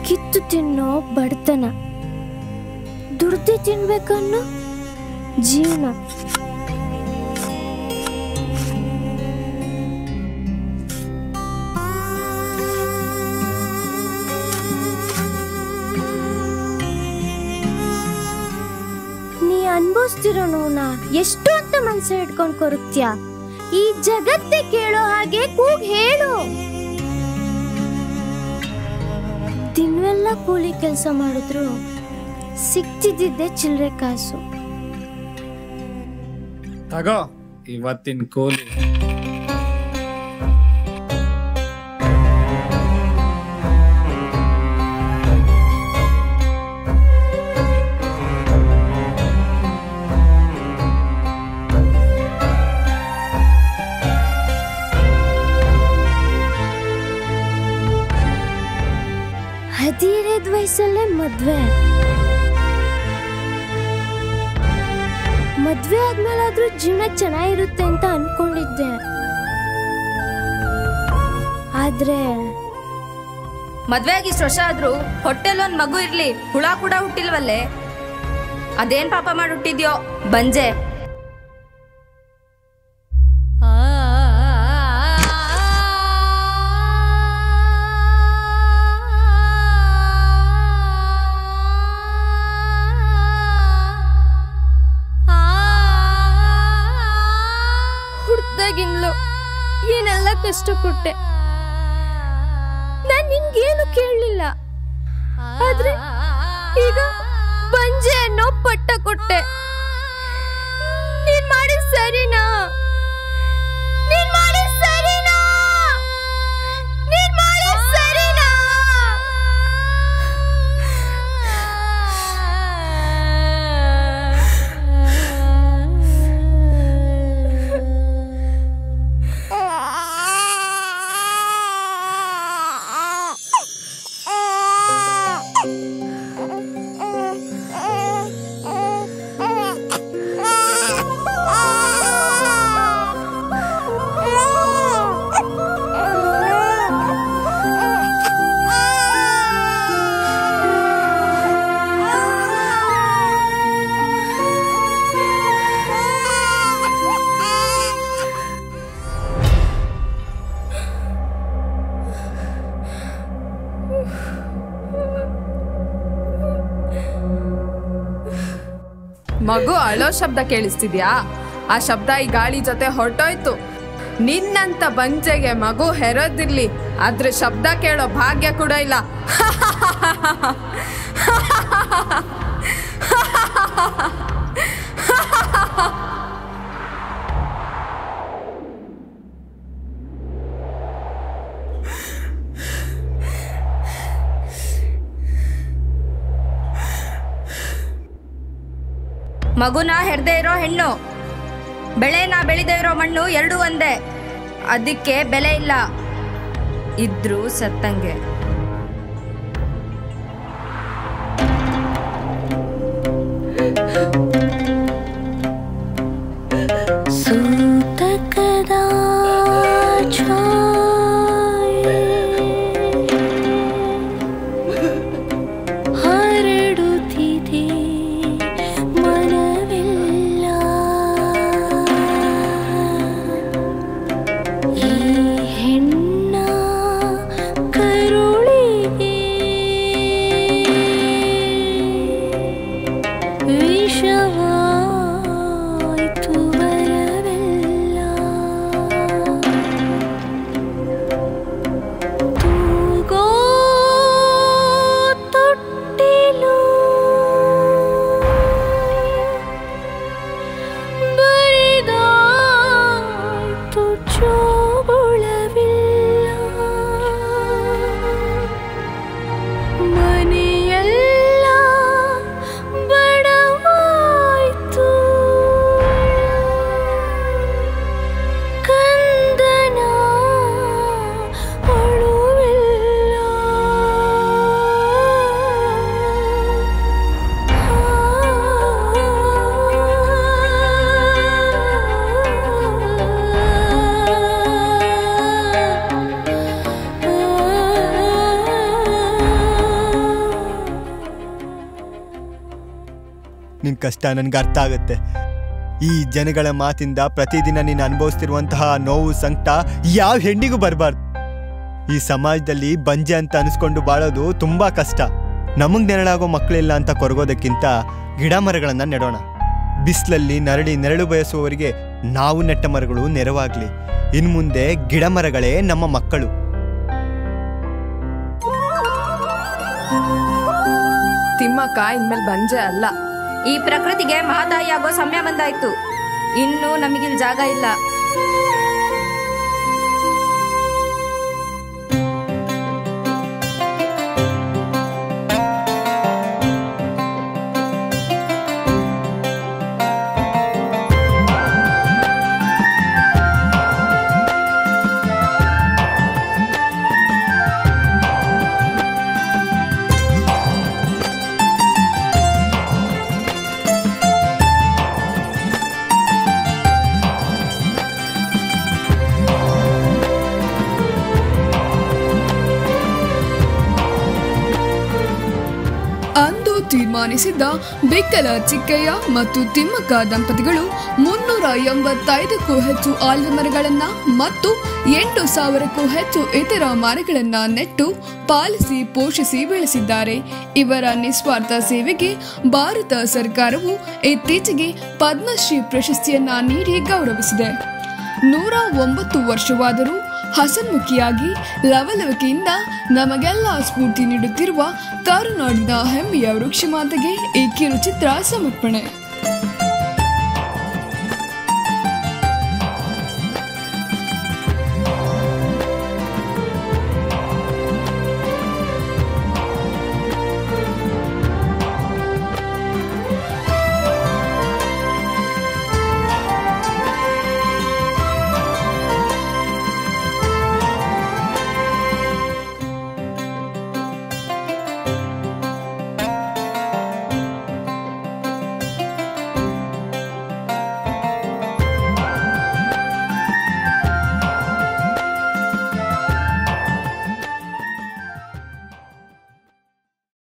ಕಿತ್ತು ತಿನ್ನೋ ಬಡತನ ದುಡ್ದು ತಿನ್ಬೇಕನ್ನೋ ಜೀವನ ನೀ ಅನ್ಭವಿಸ್ತಿರೋ ನೋವ್ನ ಎಷ್ಟು ಅಂತ ಮನ್ಸ ಇಟ್ಕೊಂಡ್ ಕೊರಗ್ತ್ಯ ಈ ಜಗತ್ತೇ ಕೇಳೋ ಹಾಗೆ ಕೂಗ್ ಹೇಳು ದಿನವೆಲ್ಲ ಕೂಲಿ ಕೆಲಸ ಮಾಡಿದ್ರು ಸಿಕ್ತಿದ್ದಿದ್ದೆ ಚಿಲ್ಲರೆ ಕಾಸು ತಗೋ ಇವತ್ತಿನ ಕೂಲಿ ಹದಿನೈದು ವಯಸ್ಸಲ್ಲೇ ಮದ್ವೆ ಮದ್ವೆ ಆದ್ಮೇಲಾದ್ರೂ ಜೀವನ ಚೆನ್ನಾಗಿರುತ್ತೆ ಅಂತ ಅನ್ಕೊಂಡಿದ್ದೆ ಆದ್ರೆ ಮದ್ವೆ ಆಗಿ ಇಷ್ಟು ವರ್ಷ ಆದ್ರೂ ಹೊಟ್ಟೆಲ್ ಒಂದ್ ಮಗು ಇರ್ಲಿ ಹುಳ ಕೂಡ ಹುಟ್ಟಿಲ್ವಲ್ಲೇ ಅದೇನ್ ಪಾಪ ಮಾಡಿ ಹುಟ್ಟಿದ್ಯೋ ಬಂಜೆ ಹುಡ್ದಾಗಿನ್ಲು ಏನೆಲ್ಲ ಕಷ್ಟ ಕೊಟ್ಟೆ ನಾನ್ ನಿನ್ಗೇನು ಕೇಳಲಿಲ್ಲ ಆದ್ರೆ ಈಗ ಬಂಜೆ ಅನ್ನೋ ಪಟ್ಟ ಕೊಟ್ಟೆ ನೀನ್ ಮಾಡಿದ್ ಸರಿನಾ ನೀನ್ ಮಾಡಿದ್ ಸರಿನಾ ನೀನ್ ಮಾಡಿದ್ ಸರಿನಾ ಮಗು ಅಳೋ ಶಬ್ದ ಕೇಳಿಸ್ತಿದ್ಯಾ ಆ ಶಬ್ದ ಈ ಗಾಳಿ ಜೊತೆ ಹೊರಟೋಯ್ತು ನಿನ್ನಂತ ಬಂಜೆಗೆ ಮಗು ಹೆರೋದಿರ್ಲಿ ಆದ್ರೆ ಶಬ್ದ ಕೇಳೋ ಭಾಗ್ಯ ಕೂಡ ಇಲ್ಲ ಮಗುನ ಹೆರ್ದೇ ಇರೋ ಹೆಣ್ಣು ಬೆಳೆನ ಬೆಳೆದೇ ಇರೋ ಮಣ್ಣು ಎರಡೂ ಒಂದೇ ಅದಕ್ಕೆ ಬೆಲೆ ಇಲ್ಲ ಇದ್ರೂ ಸತ್ತಂಗೆ ಸೂತಕದ ಛಾಯೆ ಹರಡುತ್ತಿದೆ ಮನವೆಲ್ಲ ಈ ಹೆಣ್ಣ ಕರುಳಿನಲ್ಲಿ ನಿನ್ನ ಕಷ್ಟ ನನಗೆ ಅರ್ಥ ಆಗುತ್ತೆ ಈ ಜನಗಳ ಮಾತಿಂದ ಪ್ರತಿದಿನ ನೀನು ಅನುಭವಿಸ್ತಿರುವಂತಹ ನೋವು ಸಂಕಟ ಯಾವ ಹೆಣ್ಣಿಗೂ ಬರಬಾರ್ದು ಈ ಸಮಾಜದಲ್ಲಿ ಬಂಜೆ ಅಂತ ಅನಿಸ್ಕೊಂಡು ಬಾಳೋದು ತುಂಬಾ ಕಷ್ಟ ನಮಗ್ ನೆರಳಾಗೋ ಮಕ್ಕಳಿಲ್ಲ ಅಂತ ಕೊರಗೋದಕ್ಕಿಂತ ಗಿಡ ಮರಗಳನ್ನ ನೆಡೋಣ ಬಿಸಿಲಲ್ಲಿ ನರಳಿ ನೆರಳು ಬಯಸುವವರಿಗೆ ನಾವು ನೆಟ್ಟ ಮರಗಳು ನೆರವಾಗ್ಲಿ ಇನ್ ಮುಂದೆ ಗಿಡ ಮರಗಳೇ ನಮ್ಮ ಮಕ್ಕಳು ತಿಮ್ಮಕ್ಕ ಇನ್ಮೇಲೆ ಬಂಜೆ ಅಲ್ಲ ಈ ಪ್ರಕೃತಿಗೆ ಮಹದಾಯಿಯಾಗೋ ಸಮಯ ಬಂದಾಯ್ತು ಇನ್ನು ನಮಗಿಲ್ ಜಾಗ ಇಲ್ಲ ಅಂದು ತೀರ್ಮಾನಿಸಿದ್ದ ಬೆಕ್ಕಲ ಚಿಕ್ಕಯ್ಯ ಮತ್ತು ತಿಮ್ಮಕ್ಕ ದಂಪತಿಗಳು ಮುನ್ನೂರ ಎಂಬತ್ತೈದಕ್ಕೂ ಹೆಚ್ಚು ಆಲ್ದ ಮರಗಳನ್ನ ಮತ್ತು ಎಂಟು ಸಾವಿರಕ್ಕೂ ಹೆಚ್ಚು ಇತರ ಮರಗಳನ್ನ ನೆಟ್ಟು ಪಾಲಿಸಿ ಪೋಷಿಸಿ ಬೆಳೆಸಿದ್ದಾರೆ ಇವರ ನಿಸ್ವಾರ್ಥ ಸೇವೆಗೆ ಭಾರತ ಸರ್ಕಾರವು ಇತ್ತೀಚೆಗೆ ಪದ್ಮಶ್ರೀ ಪ್ರಶಸ್ತಿಯನ್ನ ನೀಡಿ ಗೌರವಿಸಿದೆ ನೂರ ಒಂಬತ್ತು ವರ್ಷವಾದರೂ ಹಸನ್ಮುಖಿಯಾಗಿ ಲವಲವಿಕೆಯಿಂದ ನಮಗೆಲ್ಲ ಸ್ಫೂರ್ತಿ ನೀಡುತ್ತಿರುವ ಕರುನಾಡಿನ ಹೆಮ್ಮೆಯ ವೃಕ್ಷಮಾತೆಗೆ ಈ ಕಿರುಚಿತ್ರ ಸಮರ್ಪಣೆ